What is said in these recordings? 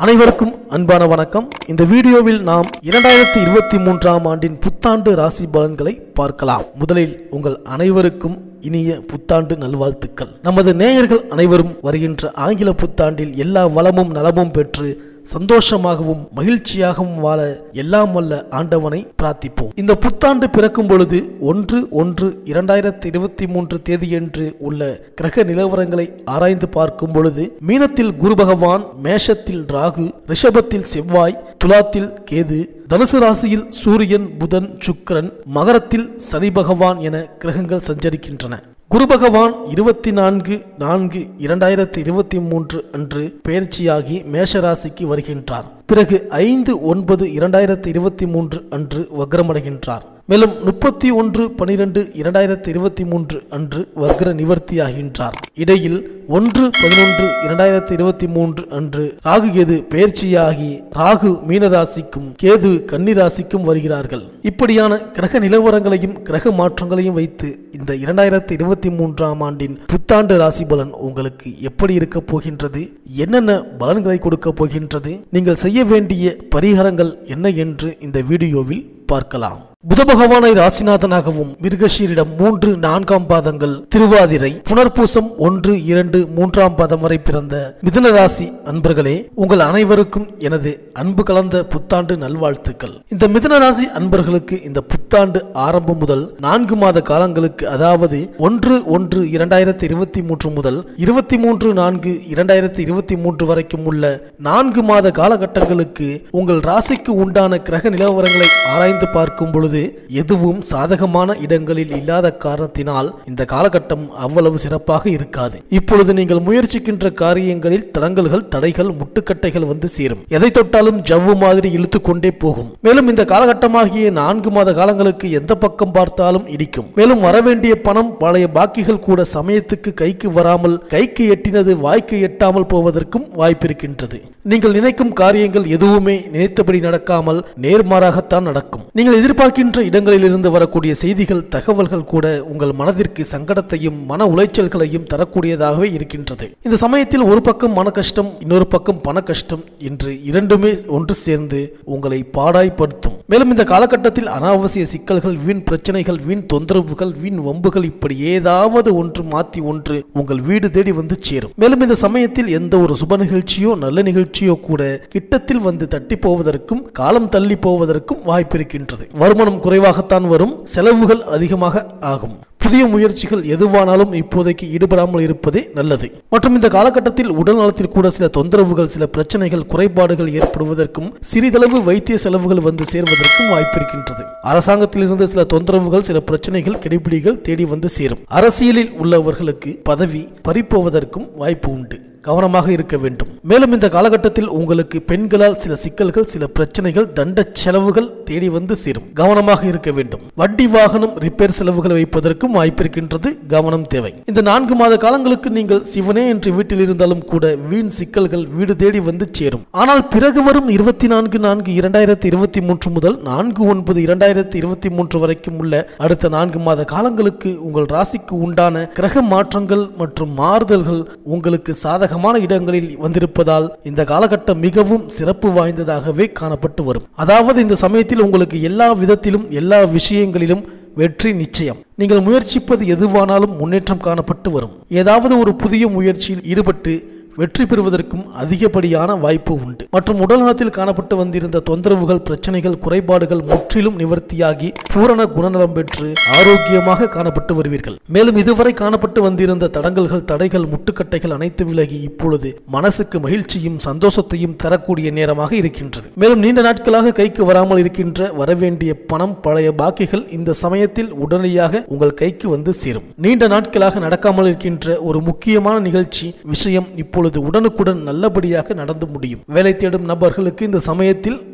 அனைவருக்கும் அன்பான வணக்கம் இந்த வீடியோவில் நாம் இரண்டாயிரத்தி இருபத்தி மூன்றாம் ஆண்டின் புத்தாண்டு ராசி பலன்களை பார்க்கலாம் முதலில் உங்கள் அனைவருக்கும் இனிய புத்தாண்டு நல்வாழ்த்துக்கள் நமது நேயர்கள் அனைவரும் வருகின்ற ஆங்கில புத்தாண்டில் எல்லா வளமும் நலமும் பெற்று சந்தோஷமாகவும் மகிழ்ச்சியாகவும் வாழ எல்லாம் வல்ல ஆண்டவனை பிரார்த்திப்போம் இந்த புத்தாண்டு பிறக்கும் பொழுது ஒன்று ஒன்று இரண்டாயிரத்தி இருபத்தி மூன்று தேதியன்று உள்ள கிரக நிலவரங்களை ஆராய்ந்து பார்க்கும் பொழுது மீனத்தில் குரு பகவான் மேஷத்தில் ராகு ரிஷபத்தில் செவ்வாய் துலாத்தில் கேது தனுசு ராசியில் சூரியன் புதன் சுக்கிரன் மகரத்தில் சனி பகவான் என கிரகங்கள் சஞ்சரிக்கின்றன குரு பகவான் இருபத்தி நான்கு நான்கு இரண்டாயிரத்தி இருபத்தி மூன்று அன்று பெயர்ச்சியாகி மேஷராசிக்கு வருகின்றார் பிறகு ஐந்து ஒன்பது இரண்டாயிரத்தி இருபத்தி மூன்று அன்று வக்ரமடைகின்றார் மேலும் முப்பத்தி ஒன்று பனிரெண்டு இரண்டாயிரத்தி இருபத்தி மூன்று அன்று வக்ர நிவர்த்தியாகின்றார் இடையில் ஒன்று பதினொன்று இரண்டாயிரத்தி இருபத்தி மூன்று அன்று ராகு கேது பெயர்ச்சியாகி ராகு மீனராசிக்கும் கேது கன்னிராசிக்கும் வருகிறார்கள் இப்படியான கிரக நிலவரங்களையும் கிரக மாற்றங்களையும் வைத்து இந்த இரண்டாயிரத்தி இருபத்தி மூன்றாம் ஆண்டின் புத்தாண்டு ராசி பலன் உங்களுக்கு எப்படி இருக்க போகின்றது என்னென்ன பலன்களை கொடுக்க போகின்றது நீங்கள் செய்ய வேண்டிய பரிகாரங்கள் என்ன என்று இந்த வீடியோவில் பார்க்கலாம் புத பகவானை ராசிநாதனாகவும் மிருகஷீரிடம் மூன்று நான்காம் பாதங்கள் திருவாதிரை புனர்பூசம் ஒன்று இரண்டு மூன்றாம் பாதம் வரை பிறந்த மிதுன ராசி அன்பர்களே உங்கள் அனைவருக்கும் எனது அன்பு கலந்த புத்தாண்டு நல்வாழ்த்துக்கள் இந்த மிதுன ராசி அன்பர்களுக்கு இந்த புத்தாண்டு ஆரம்பம் முதல் நான்கு மாத காலங்களுக்கு அதாவது ஒன்று ஒன்று இரண்டாயிரத்தி இருபத்தி மூன்று முதல் இருபத்தி மூன்று நான்கு இரண்டாயிரத்தி இருபத்தி மூன்று வரைக்கும் உள்ள நான்கு மாத காலகட்டங்களுக்கு உங்கள் ராசிக்கு உண்டான கிரக நிலவரங்களை ஆராய்ந்து பார்க்கும் பொழுது எதுவும் சாதகமான இடங்களில் இல்லாத காரணத்தினால் இந்த காலகட்டம் அவ்வளவு சிறப்பாக இருக்காது இப்பொழுது நீங்கள் முயற்சிக்கின்ற காரியங்களில் தடங்கல்கள் தடைகள் முட்டுக்கட்டைகள் வந்து சேரும் எதை தொட்டாலும் ஜவ்வு மாதிரி இழுத்து கொண்டே போகும் மேலும் இந்த காலகட்டமாகிய நான்கு மாத காலங்களுக்கு எந்த பக்கம் பார்த்தாலும் இடிக்கும் மேலும் வரவேண்டிய பணம் பழைய பாக்கிகள் கூட சமயத்துக்கு கைக்கு வராமல் கைக்கு எட்டினது வாய்க்கு எட்டாமல் போவதற்கும் வாய்ப்பிருக்கின்றது நீங்கள் நினைக்கும் காரியங்கள் எதுவுமே நினைத்தபடி நடக்காமல் நேர்மாறாகத்தான் நடக்கும் நீங்கள் எதிர்பார்க்கின்ற இடங்களிலிருந்து வரக்கூடிய செய்திகள் தகவல்கள் கூட உங்கள் மனதிற்கு சங்கடத்தையும் மன உளைச்சல்களையும் தரக்கூடியதாகவே இருக்கின்றது இந்த சமயத்தில் ஒரு பக்கம் மன கஷ்டம் இன்னொரு பக்கம் பண கஷ்டம் என்று இரண்டுமே ஒன்று சேர்ந்து உங்களை பாடாய்படுத்தும் மேலும் இந்த காலகட்டத்தில் அனாவசிய சிக்கல்கள் வீண் பிரச்சனைகள் வீண் தொந்தரவுகள் வீண் வம்புகள் இப்படி ஏதாவது ஒன்று மாத்தி ஒன்று உங்கள் வீடு தேடி வந்து சேரும் மேலும் இந்த சமயத்தில் எந்த ஒரு சுப நிகழ்ச்சியோ நல்ல நிகழ்ச்சியோ கூட கிட்டத்தில் வந்து தட்டி போவதற்கும் காலம் தள்ளி போவதற்கும் வாய்ப்பிருக்கின்றது வருமானம் குறைவாகத்தான் வரும் செலவுகள் அதிகமாக ஆகும் புதிய முயற்சிகள் எதுவானாலும் இப்போதைக்கு ஈடுபடாமல் இருப்பதே நல்லது மற்றும் இந்த காலகட்டத்தில் உடல் நலத்தில் கூட சில தொந்தரவுகள் சில பிரச்சனைகள் குறைபாடுகள் ஏற்படுவதற்கும் சிறிதளவு வைத்திய செலவுகள் வந்து சேர்வதற்கும் வாய்ப்பிருக்கின்றது அரசாங்கத்திலிருந்து சில தொந்தரவுகள் சில பிரச்சனைகள் கெடுபிடிகள் தேடி வந்து சேரும் அரசியலில் உள்ளவர்களுக்கு பதவி பறிப்போவதற்கும் வாய்ப்பு உண்டு கவனமாக இருக்க வேண்டும் மேலும் இந்த காலகட்டத்தில் உங்களுக்கு பெண்களால் சில சிக்கல்கள் சில பிரச்சனைகள் தண்ட செலவுகள் தேடி வந்து சேரும் கவனமாக இருக்க வேண்டும் வட்டி வாகனம் ரிப்பேர் செலவுகள் வைப்பதற்கும் வாய்ப்பிருக்கின்றது கவனம் தேவை இந்த நான்கு மாத காலங்களுக்கு நீங்கள் சிவனே என்று வீட்டில் இருந்தாலும் கூட வீண் சிக்கல்கள் வீடு தேடி வந்து சேரும் ஆனால் பிறகு வரும் இருபத்தி நான்கு நான்கு இரண்டாயிரத்தி இருபத்தி மூன்று முதல் நான்கு ஒன்பது இரண்டாயிரத்தி இருபத்தி மூன்று வரைக்கும் உள்ள அடுத்த நான்கு மாத காலங்களுக்கு உங்கள் ராசிக்கு உண்டான கிரக மாற்றங்கள் மற்றும் மாறுதல்கள் உங்களுக்கு சாதக சாதகமான இடங்களில் வந்திருப்பதால் இந்த காலகட்டம் மிகவும் சிறப்பு வாய்ந்ததாகவே காணப்பட்டு வரும் அதாவது இந்த சமயத்தில் உங்களுக்கு எல்லா விதத்திலும் எல்லா விஷயங்களிலும் வெற்றி நிச்சயம் நீங்கள் முயற்சிப்பது எதுவானாலும் முன்னேற்றம் காணப்பட்டு வரும் ஏதாவது ஒரு புதிய முயற்சியில் ஈடுபட்டு வெற்றி பெறுவதற்கும் அதிகப்படியான வாய்ப்பு உண்டு மற்றும் உடல்நலத்தில் காணப்பட்டு வந்திருந்த தொந்தரவுகள் பிரச்சனைகள் குறைபாடுகள் முற்றிலும் நிவர்த்தியாகி பூரண குணநலம் பெற்று ஆரோக்கியமாக காணப்பட்டு வருவீர்கள் மேலும் இதுவரை காணப்பட்டு வந்திருந்த தடங்கல்கள் தடைகள் முட்டுக்கட்டைகள் அனைத்து விலகி இப்பொழுது மனசுக்கு மகிழ்ச்சியும் சந்தோஷத்தையும் தரக்கூடிய நேரமாக இருக்கின்றது மேலும் நீண்ட நாட்களாக கைக்கு வராமல் இருக்கின்ற வரவேண்டிய பணம் பழைய பாக்கிகள் இந்த சமயத்தில் உடனடியாக உங்கள் கைக்கு வந்து சேரும் நீண்ட நாட்களாக நடக்காமல் இருக்கின்ற ஒரு முக்கியமான நிகழ்ச்சி விஷயம் இப்பொழுது இப்பொழுது உடனுக்குடன் நல்லபடியாக நடந்து முடியும் வேலை தேடும் நபர்களுக்கு இந்த சமயத்தில்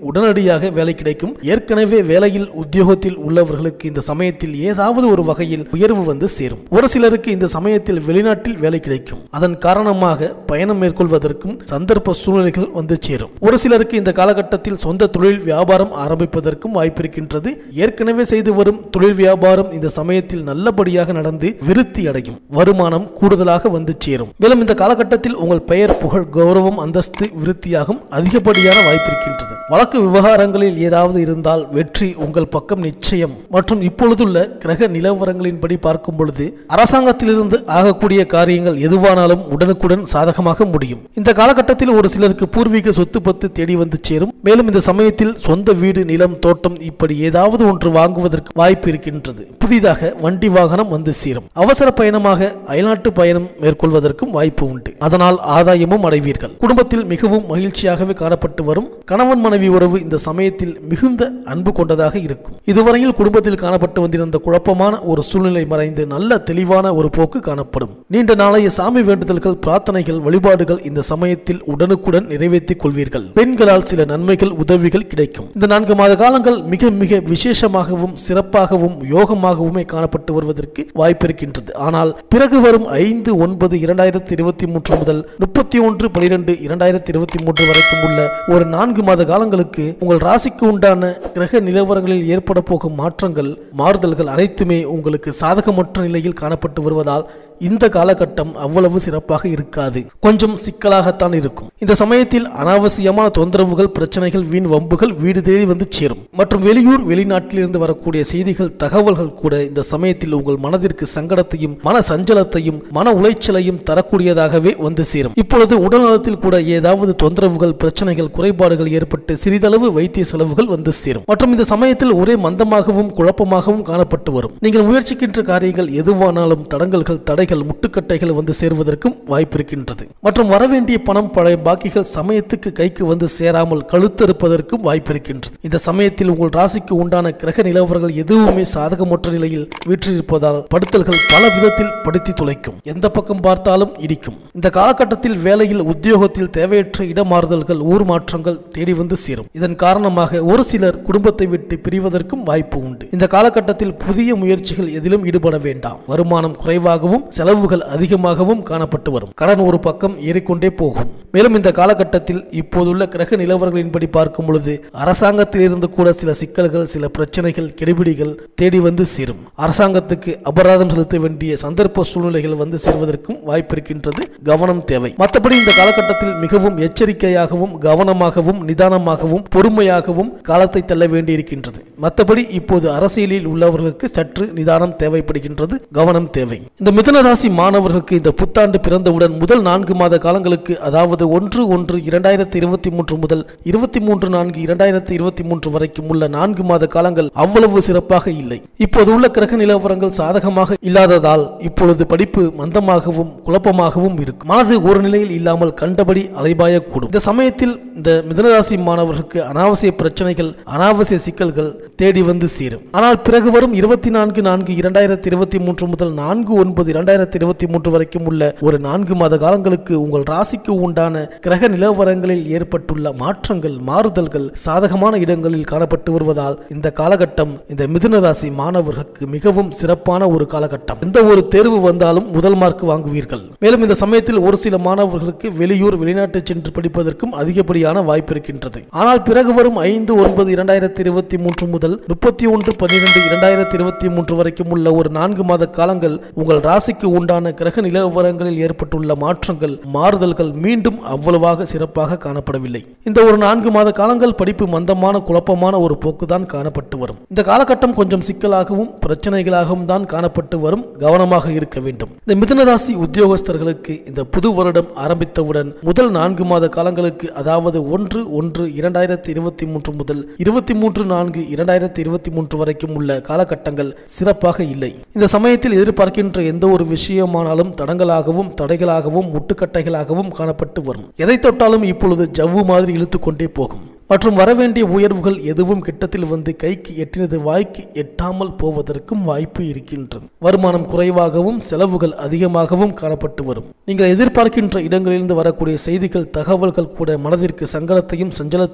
உடனடியாக வேலை கிடைக்கும் ஏற்கனவே வேலையில் உத்தியோகத்தில் உள்ளவர்களுக்கு இந்த சமயத்தில் ஏதாவது ஒரு வகையில் உயர்வு வந்து சேரும் ஒரு சிலருக்கு இந்த சமயத்தில் வெளிநாட்டில் வேலை கிடைக்கும் அதன் காரணமாக பயணம் மேற்கொள்வதற்கும் சந்தர்ப்ப சூழ்நிலைகள் வந்து சேரும் ஒரு சிலருக்கு இந்த காலகட்டத்தில் சொந்த தொழில் வியாபாரம் ஆரம்பிப்பதற்கும் வாய்ப்பிருக்கின்றது ஏற்கனவே செய்து வரும் தொழில் வியாபாரம் இந்த சமயத்தில் நல்லபடியாக நடந்து விருத்தி அடையும் வருமானம் கூடுதலாக வந்து சேரும் மேலும் இந்த காலகட்டத்தில் உங்கள் பெயர் புகழ் கௌரவம் அந்தஸ்து விருத்தியாகும் அதிகப்படியான வாய்ப்பிருக்கின்றது வழக்கு விவகாரங்களில் ஏதாவது இருந்தால் வெற்றி உங்கள் பக்கம் நிச்சயம் மற்றும் இப்பொழுதுள்ள கிரக நிலவரங்களின்படி பார்க்கும் பொழுது அரசாங்கத்திலிருந்து ஆகக்கூடிய காரியங்கள் எதுவானாலும் உடனுக்குடன் சாதகமாக முடியும் இந்த காலகட்டத்தில் ஒரு சிலருக்கு பூர்வீக சொத்து பத்து தேடி வந்து சேரும் மேலும் இந்த சமயத்தில் சொந்த வீடு நிலம் தோட்டம் இப்படி ஏதாவது ஒன்று வாங்குவதற்கு வாய்ப்பு இருக்கின்றது புதிதாக வண்டி வாகனம் வந்து சேரும் அவசர பயணமாக அயல்நாட்டு பயணம் மேற்கொள்வதற்கும் வாய்ப்பு உண்டு அதனால் ஆதாயமும் அடைவீர்கள் குடும்பத்தில் மிகவும் மகிழ்ச்சியாகவே காணப்பட்டு வரும் கணவன் மனைவி உறவு இந்த சமயத்தில் மிகுந்த அன்பு கொண்டதாக இருக்கும் இதுவரையில் குடும்பத்தில் காணப்பட்டு வந்திருந்த குழப்பமான ஒரு சூழ்நிலை மறைந்து நல்ல தெளிவான ஒரு போக்கு காணப்படும் நீண்ட நாளைய சாமி வேண்டுதல்கள் பிரார்த்தனைகள் வழிபாடுகள் இந்த சமயத்தில் உடனுக்குடன் நிறைவேற்றிக் கொள்வீர்கள் பெண்களால் சில நன்மைகள் உதவிகள் கிடைக்கும் இந்த நான்கு மாத காலங்கள் மிக மிக விசேஷமாகவும் சிறப்பாகவும் யோகமாகவுமே காணப்பட்டு வருவதற்கு வாய்ப்பிருக்கின்றது ஆனால் பிறகு வரும் ஐந்து ஒன்பது இரண்டாயிரத்தி இருபத்தி மூன்று முதல் முப்பத்தி ஒன்று பனிரெண்டு இரண்டாயிரத்தி இருபத்தி மூன்று வரைக்கும் உள்ள ஒரு நான்கு மாத காலங்களுக்கு உங்கள் ராசிக்கு உண்டான கிரக நிலவரங்களில் ஏற்பட போகும் மாற்றங்கள் மாறுதல்கள் அனைத்துமே உங்களுக்கு சாதகமற்ற நிலையில் காணப்பட்டு வருவதால் இந்த காலகட்டம் அவ்வளவு சிறப்பாக இருக்காது கொஞ்சம் சிக்கலாகத்தான் இருக்கும் இந்த சமயத்தில் அனாவசியமான தொந்தரவுகள் பிரச்சனைகள் வீண் வம்புகள் வீடு தேடி வந்து சேரும் மற்றும் வெளியூர் வெளிநாட்டிலிருந்து வரக்கூடிய செய்திகள் தகவல்கள் கூட இந்த சமயத்தில் உங்கள் மனதிற்கு சங்கடத்தையும் மன சஞ்சலத்தையும் மன உளைச்சலையும் தரக்கூடியதாகவே வந்து சேரும் இப்பொழுது உடல்நலத்தில் கூட ஏதாவது தொந்தரவுகள் பிரச்சனைகள் குறைபாடுகள் ஏற்பட்டு சிறிதளவு வைத்திய செலவுகள் வந்து சேரும் மற்றும் இந்த சமயத்தில் ஒரே மந்தமாகவும் குழப்பமாகவும் காணப்பட்டு வரும் நீங்கள் முயற்சிக்கின்ற காரியங்கள் எதுவானாலும் தடங்கல்கள் தடைகள் முட்டுக்கட்டைகள் வந்து சேருவதற்கும் வாய்ப்பிருக்கின்றது மற்றும் வரவேண்டிய பணம் பழைய பாக்கிகள் சமயத்துக்கு கைக்கு வந்து சேராமல் கழுத்தறுப்பதற்கும் வாய்ப்பிருக்கின்றது இந்த சமயத்தில் உங்கள் ராசிக்கு உண்டான கிரக நிலவரங்கள் எதுவுமே சாதகமற்ற நிலையில் வீற்றிருப்பதால் படுத்தல்கள் பல விதத்தில் படுத்தி துளைக்கும் எந்த பக்கம் பார்த்தாலும் இடிக்கும் இந்த காலகட்டத்தில் வேலையில் உத்தியோகத்தில் தேவையற்ற இடமாறுதல்கள் ஊர் மாற்றங்கள் தேடி வந்து சேரும் இதன் காரணமாக ஒரு சிலர் குடும்பத்தை விட்டு பிரிவதற்கும் வாய்ப்பு உண்டு இந்த காலகட்டத்தில் புதிய முயற்சிகள் எதிலும் ஈடுபட வேண்டாம் வருமானம் குறைவாகவும் செலவுகள் அதிகமாகவும் காணப்பட்டு வரும் கடன் ஒரு பக்கம் ஏறிக்கொண்டே போகும் மேலும் இந்த காலகட்டத்தில் இப்போதுள்ள கிரக நிலவரங்களின்படி பார்க்கும் பொழுது அரசாங்கத்தில் இருந்து கூட சில சிக்கல்கள் சில பிரச்சனைகள் கெடுபிடிகள் தேடி வந்து சேரும் அரசாங்கத்துக்கு அபராதம் செலுத்த வேண்டிய சந்தர்ப்ப சூழ்நிலைகள் வந்து சேர்வதற்கும் வாய்ப்பிருக்கின்றது கவனம் தேவை மற்றபடி இந்த காலகட்டத்தில் மிகவும் எச்சரிக்கையாகவும் கவனமாகவும் நிதானமாகவும் பொறுமையாகவும் காலத்தை தள்ள வேண்டியிருக்கின்றது மற்றபடி இப்போது அரசியலில் உள்ளவர்களுக்கு சற்று நிதானம் தேவைப்படுகின்றது கவனம் தேவை இந்த மிதன ராசி மாணவர்களுக்கு இந்த புத்தாண்டு பிறந்தவுடன் முதல் நான்கு மாத காலங்களுக்கு அதாவது ஒன்று ஒன்று இரண்டாயிரத்தி இருபத்தி மூன்று முதல் இருபத்தி மூன்று நான்கு இரண்டாயிரத்தி இருபத்தி மூன்று வரைக்கும் உள்ள நான்கு மாத காலங்கள் அவ்வளவு சிறப்பாக இல்லை இப்போது உள்ள கிரக நிலவரங்கள் சாதகமாக இல்லாததால் இப்பொழுது படிப்பு மந்தமாகவும் குழப்பமாகவும் இருக்கும் மனது ஒரு நிலையில் இல்லாமல் கண்டபடி அலைபாயக்கூடும் இந்த சமயத்தில் இந்த மிதனராசி மாணவர்களுக்கு அனாவசிய பிரச்சனைகள் அனாவசிய சிக்கல்கள் தேடி வந்து சேரும் ஆனால் பிறகு வரும் இருபத்தி நான்கு நான்கு இரண்டாயிரத்தி இருபத்தி மூன்று முதல் நான்கு ஒன்பது இரண்டாயிரத்தி இருபத்தி மூன்று வரைக்கும் உள்ள ஒரு நான்கு மாத காலங்களுக்கு உங்கள் ராசிக்கு உண்டான கிரக நிலவரங்களில் ஏற்பட்டுள்ள மாற்றங்கள் மாறுதல்கள் சாதகமான இடங்களில் காணப்பட்டு வருவதால் இந்த காலகட்டம் இந்த மிதுன ராசி மாணவர்களுக்கு மிகவும் சிறப்பான ஒரு காலகட்டம் எந்த ஒரு தேர்வு வந்தாலும் முதல் மார்க் வாங்குவீர்கள் மேலும் இந்த சமயத்தில் ஒரு சில மாணவர்களுக்கு வெளியூர் வெளிநாட்டு சென்று படிப்பதற்கும் அதிகப்படியான வாய்ப்பு இருக்கின்றது ஆனால் பிறகு வரும் ஐந்து ஒன்பது இரண்டாயிரத்தி இருபத்தி மூன்று முதல் முப்பத்தி ஒன்று பன்னிரெண்டு இரண்டாயிரத்தி இருபத்தி மூன்று வரைக்கும் உள்ள ஒரு நான்கு மாத காலங்கள் உங்கள் ராசிக்கு உண்டான கிரக நிலவரங்களில் ஏற்பட்டுள்ள மாற்றங்கள் மாறுதல்கள் மீண்டும் அவ்வளவாக சிறப்பாக காணப்படவில்லை இந்த ஒரு நான்கு மாத காலங்கள் படிப்பு மந்தமான குழப்பமான ஒரு போக்குதான் காணப்பட்டு வரும் இந்த காலகட்டம் கொஞ்சம் சிக்கலாகவும் பிரச்சனைகளாகவும் தான் காணப்பட்டு வரும் கவனமாக இருக்க வேண்டும் இந்த மிதுன ராசி உத்தியோகஸ்தர்களுக்கு இந்த புது வருடம் ஆரம்பித்தவுடன் முதல் நான்கு மாத காலங்களுக்கு அதாவது ஒன்று ஒன்று இரண்டாயிரத்தி இருபத்தி மூன்று முதல் இருபத்தி மூன்று நான்கு இரண்டாயிரத்தி இருபத்தி மூன்று வரைக்கும் உள்ள காலகட்டங்கள் சிறப்பாக இல்லை இந்த சமயத்தில் எதிர்பார்க்கின்ற எந்த ஒரு விஷயமானாலும் தடங்களாகவும் தடைகளாகவும் முட்டுக்கட்டைகளாகவும் காணப்பட்டு வரும் எதை தொட்டாலும் இப்பொழுது ஜவ்வு மாதிரி இழுத்து கொண்டே போகும் மற்றும் வரவேண்டிய உயர்வுகள் எதுவும் கிட்டத்தில் வந்து கைக்கு எட்டினது வாய்க்கு எட்டாமல் போவதற்கும் வாய்ப்பு இருக்கின்றது வருமானம் குறைவாகவும் செலவுகள் அதிகமாகவும் காணப்பட்டு வரும் நீங்கள் எதிர்பார்க்கின்ற இடங்களிலிருந்து வரக்கூடிய செய்திகள் தகவல்கள் கூட மனதிற்கு சங்கடத்தையும் சஞ்சலத்தையும்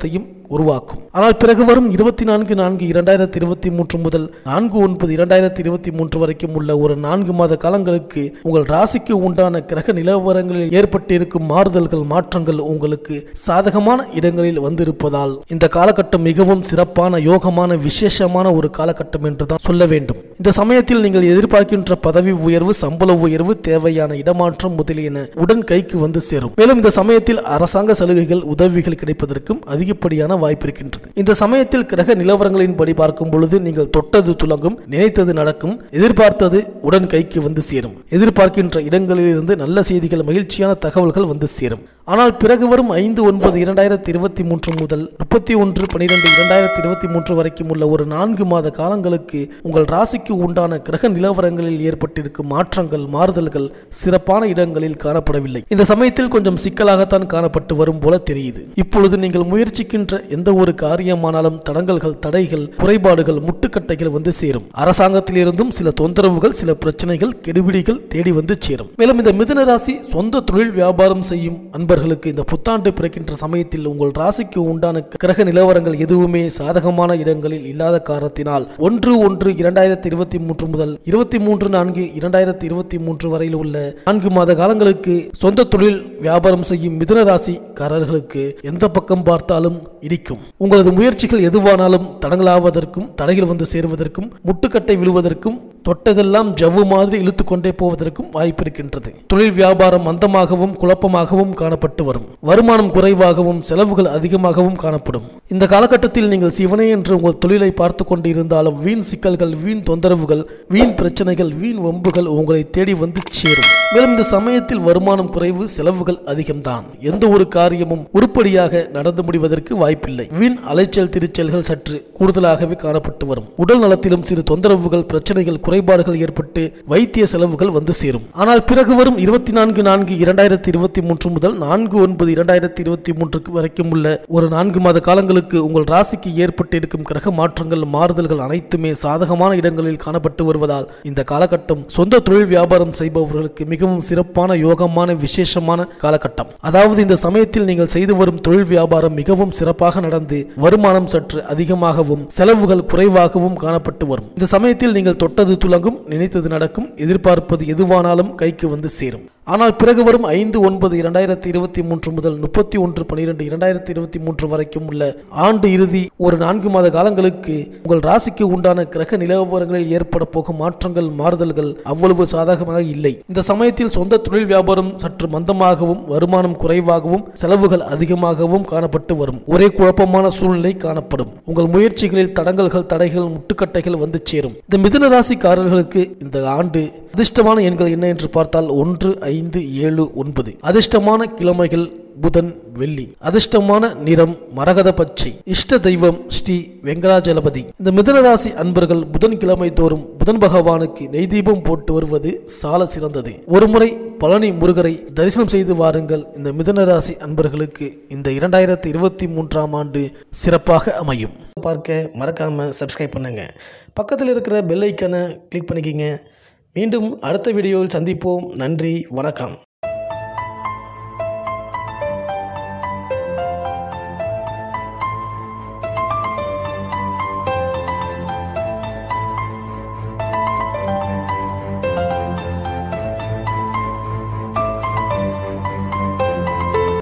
உருவாக்கும் ஆனால் பிறகு வரும் இருபத்தி நான்கு நான்கு இரண்டாயிரத்தி இருபத்தி மூன்று முதல் நான்கு ஒன்பது இரண்டாயிரத்தி இருபத்தி மூன்று வரைக்கும் உள்ள ஒரு நான்கு மாத காலங்களுக்கு உங்கள் ராசிக்கு உண்டான கிரக நிலவரங்களில் ஏற்பட்டிருக்கும் மாறுதல்கள் மாற்றங்கள் உங்களுக்கு சாதகமான இடங்களில் வந்திருப்பதால் இந்த காலகட்டம் மிகவும் சிறப்பான யோகமான விசேஷமான ஒரு காலகட்டம் என்றுதான் சொல்ல வேண்டும் இந்த சமயத்தில் நீங்கள் எதிர்பார்க்கின்ற பதவி உயர்வு சம்பள உயர்வு தேவையான இடமாற்றம் முதலியன உடன் கைக்கு வந்து சேரும் மேலும் இந்த சமயத்தில் அரசாங்க சலுகைகள் உதவிகள் கிடைப்பதற்கும் அதிகப்படியான வாய்ப்பு இருக்கின்றது இந்த சமயத்தில் கிரக நிலவரங்களின்படி பார்க்கும் பொழுது நீங்கள் தொட்டது துலங்கும் நினைத்தது நடக்கும் எதிர்பார்த்தது உடன் கைக்கு வந்து சேரும் எதிர்பார்க்கின்ற இடங்களிலிருந்து நல்ல செய்திகள் மகிழ்ச்சியான தகவல்கள் வந்து சேரும் ஆனால் பிறகு வரும் ஐந்து ஒன்பது இரண்டாயிரத்தி இருபத்தி மூன்று முதல் முப்பத்தி ஒன்று பனிரெண்டு இரண்டாயிரத்தி இருபத்தி மூன்று வரைக்கும் உள்ள ஒரு நான்கு மாத காலங்களுக்கு உங்கள் ராசிக்கு உண்டான கிரக நிலவரங்களில் ஏற்பட்டிருக்கும் மாற்றங்கள் மாறுதல்கள் சிறப்பான இடங்களில் காணப்படவில்லை இந்த சமயத்தில் கொஞ்சம் சிக்கலாகத்தான் காணப்பட்டு வரும் போல தெரியுது இப்பொழுது நீங்கள் முயற்சிக்கின்ற எந்த ஒரு காரியமானாலும் தடங்கல்கள் தடைகள் குறைபாடுகள் முட்டுக்கட்டைகள் வந்து சேரும் அரசாங்கத்திலிருந்தும் சில தொந்தரவுகள் சில பிரச்சனைகள் கெடுபிடிகள் தேடி வந்து சேரும் மேலும் இந்த மிதுன ராசி சொந்த தொழில் வியாபாரம் செய்யும் அன்பர்களுக்கு இந்த புத்தாண்டு பிறக்கின்ற சமயத்தில் உங்கள் ராசிக்கு உண்டான கிரக நிலவரங்கள் எதுவுமே சாதகமான இடங்களில் இல்லாத காரணத்தினால் ஒன்று ஒன்று இரண்டாயிரத்தி இருபத்தி மூன்று முதல் இருபத்தி மூன்று நான்கு இரண்டாயிரத்தி இருபத்தி மூன்று வரையில் உள்ள நான்கு மாத காலங்களுக்கு சொந்த தொழில் வியாபாரம் செய்யும் மிதுன ராசிக்காரர்களுக்கு எந்த பக்கம் பார்த்தாலும் இடிக்கும் உங்களது முயற்சிகள் எதுவானாலும் தடங்களாவதற்கும் தடைகள் வந்து சேருவதற்கும் முட்டுக்கட்டை விழுவதற்கும் தொட்டதெல்லாம் ஜவ்வு மாதிரி இழுத்து கொண்டே போவதற்கும் வாய்ப்பு இருக்கின்றது தொழில் வியாபாரம் மந்தமாகவும் குழப்பமாகவும் காணப்பட்டு வரும் வருமானம் குறைவாகவும் செலவுகள் அதிகமாகவும் காணப்படும் இந்த காலகட்டத்தில் நீங்கள் சிவனே என்று உங்கள் தொழிலை பார்த்து கொண்டு இருந்தாலும் வீண் சிக்கல்கள் வீண் தொந்தரவுகள் வீண் பிரச்சனைகள் வீண் வம்புகள் உங்களை தேடி வந்து சேரும் மேலும் இந்த சமயத்தில் வருமானம் குறைவு செலவுகள் அதிகம்தான் எந்த ஒரு காரியமும் உருப்படியாக நடந்து முடிவதற்கு வாய்ப்பில்லை வீண் அலைச்சல் திருச்சல்கள் சற்று கூடுதலாகவே காணப்பட்டு வரும் உடல் நலத்திலும் சிறு தொந்தரவுகள் பிரச்சனைகள் குறைபாடுகள் ஏற்பட்டு வைத்திய செலவுகள் வந்து சேரும் ஆனால் பிறகு வரும் இருபத்தி நான்கு நான்கு இரண்டாயிரத்தி இருபத்தி மூன்று முதல் நான்கு ஒன்பது இரண்டாயிரத்தி இருபத்தி மூன்று வரைக்கும் உள்ள ஒரு நான்கு மாத காலங்களுக்கு உங்கள் ராசிக்கு ஏற்பட்டிருக்கும் கிரக மாற்றங்கள் மாறுதல்கள் அனைத்துமே சாதகமான இடங்களில் காணப்பட்டு வருவதால் இந்த காலகட்டம் சொந்த தொழில் வியாபாரம் செய்பவர்களுக்கு மிகவும் சிறப்பான யோகமான விசேஷமான காலகட்டம் அதாவது இந்த சமயத்தில் நீங்கள் செய்து வரும் தொழில் வியாபாரம் மிகவும் சிறப்பாக நடந்து வருமானம் சற்று அதிகமாகவும் செலவுகள் குறைவாகவும் காணப்பட்டு வரும் இந்த சமயத்தில் நீங்கள் தொட்டது துலங்கும் நினைத்தது நடக்கும் எதிர்பார்ப்பது எதுவானாலும் கைக்கு வந்து சேரும் ஆனால் பிறகு வரும் ஐந்து ஒன்பது இரண்டாயிரத்தி இருபத்தி மூன்று முதல் முப்பத்தி ஒன்று பனிரெண்டு இரண்டாயிரத்தி இருபத்தி மூன்று வரைக்கும் உள்ள ஆண்டு இறுதி ஒரு நான்கு மாத காலங்களுக்கு உங்கள் ராசிக்கு உண்டான கிரக நிலவரங்களில் ஏற்பட போகும் மாற்றங்கள் மாறுதல்கள் அவ்வளவு சாதகமாக இல்லை இந்த சமயத்தில் சொந்த தொழில் வியாபாரம் சற்று மந்தமாகவும் வருமானம் குறைவாகவும் செலவுகள் அதிகமாகவும் காணப்பட்டு வரும் ஒரே குழப்பமான சூழ்நிலை காணப்படும் உங்கள் முயற்சிகளில் தடங்கல்கள் தடைகள் முட்டுக்கட்டைகள் வந்து சேரும் இந்த மிதுன ராசிக்காரர்களுக்கு இந்த ஆண்டு அதிர்ஷ்டமான எண்கள் என்ன என்று பார்த்தால் ஒன்று ஐந்து ஏழு ஒன்பது அதிர்ஷ்டமான கிழமைகள் புதன் வெள்ளி அதிர்ஷ்டமான நிறம் மரகத பச்சை இஷ்ட தெய்வம் ஸ்ரீ வெங்கடாஜலபதி இந்த மிதனராசி அன்பர்கள் புதன்கிழமை தோறும் புதன் பகவானுக்கு நெய் தீபம் போட்டு வருவது சால சிறந்தது ஒருமுறை பழனி முருகரை தரிசனம் செய்து வாருங்கள் இந்த மிதனராசி அன்பர்களுக்கு இந்த இரண்டாயிரத்தி இருபத்தி மூன்றாம் ஆண்டு சிறப்பாக அமையும் பார்க்க மறக்காம சப்ஸ்கிரைப் பண்ணுங்க பக்கத்தில் இருக்கிற பெல் ஐக்கனை கிளிக் பண்ணிக்கிங்க மீண்டும் அடுத்த வீடியோவில் சந்திப்போம் நன்றி வணக்கம்